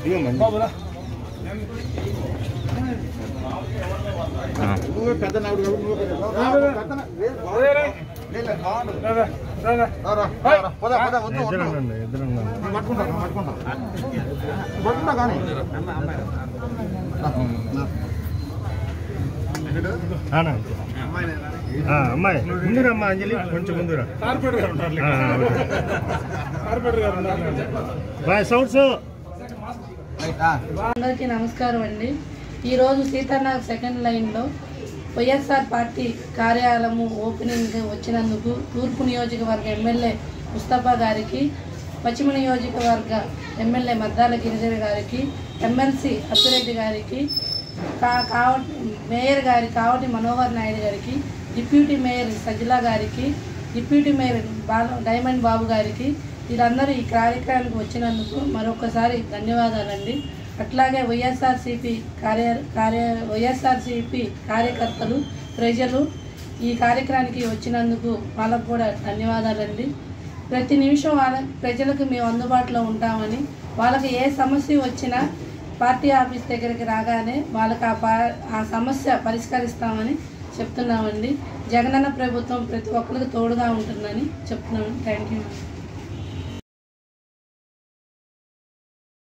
నువ్వే పెద్ద నాయుడు కాబట్టి నువ్వే పెద్ద. రా, రా, పెద్ద నా- లేదు, బాగుంది. లేదు, లేదు, బాగుంది. రా, రా, రా, పద, పద, వద్దు, వద్దు. నేను పట్టుకుంటా, నేను పట్టుకుంటా. పట్టుకుంటా కానీ. అమ్మాయి ముందురమ్మా అంజలి కొంచెం ముందురా బాయ్ సౌండ్స్ రైట్, ఆ. అందరికీ నమస్కారం అండి ఈరోజు సీతానగర్ సెకండ్ లైన్లో వైఎస్ఆర్ పార్టీ కార్యాలయము ఓపెనింగ్ వచ్చినందుకు తూర్పు నియోజకవర్గ ఎమ్మెల్యే ముస్తఫా గారికి పశ్చిమ నియోజకవర్గ ఎమ్మెల్యే మద్దాల గిరిజన గారికి ఎమ్మెల్సీ అప్పిరెడ్డి గారికి కా కావ మేయర్ గారి కావటి మనోహర్ నాయుడు గారికి డిప్యూటీ మేయర్ సజిలా గారికి deputy mayor Bala Diamond Babu గారికి వీరందరూ ఈ కార్యక్రమానికి వచ్చినందుకు మరొకసారి ధన్యవాదాలండి అట్లాగే వైఎస్ఆర్సిపి కార్య కార్య వైఎస్ఆర్సిపి కార్యకర్తలు ప్రజలు ఈ కార్యక్రమానికి వచ్చినందుకు వాళ్ళకు కూడా ధన్యవాదాలండి ప్రతి నిమిషం వాళ్ళ ప్రజలకు మేము అందుబాటులో ఉంటామని వాళ్ళకి ఏ సమస్య వచ్చినా పార్టీ ఆఫీస్ దగ్గరికి రాగానే వాళ్ళకి ఆ పా ఆ సమస్య పరిష్కరిస్తామని చెప్తున్నామండి జగనన్న ప్రభుత్వం ప్రతి ఒక్కరికి తోడుగా ఉంటుందని చెప్తున్నామండి థ్యాంక్ యూ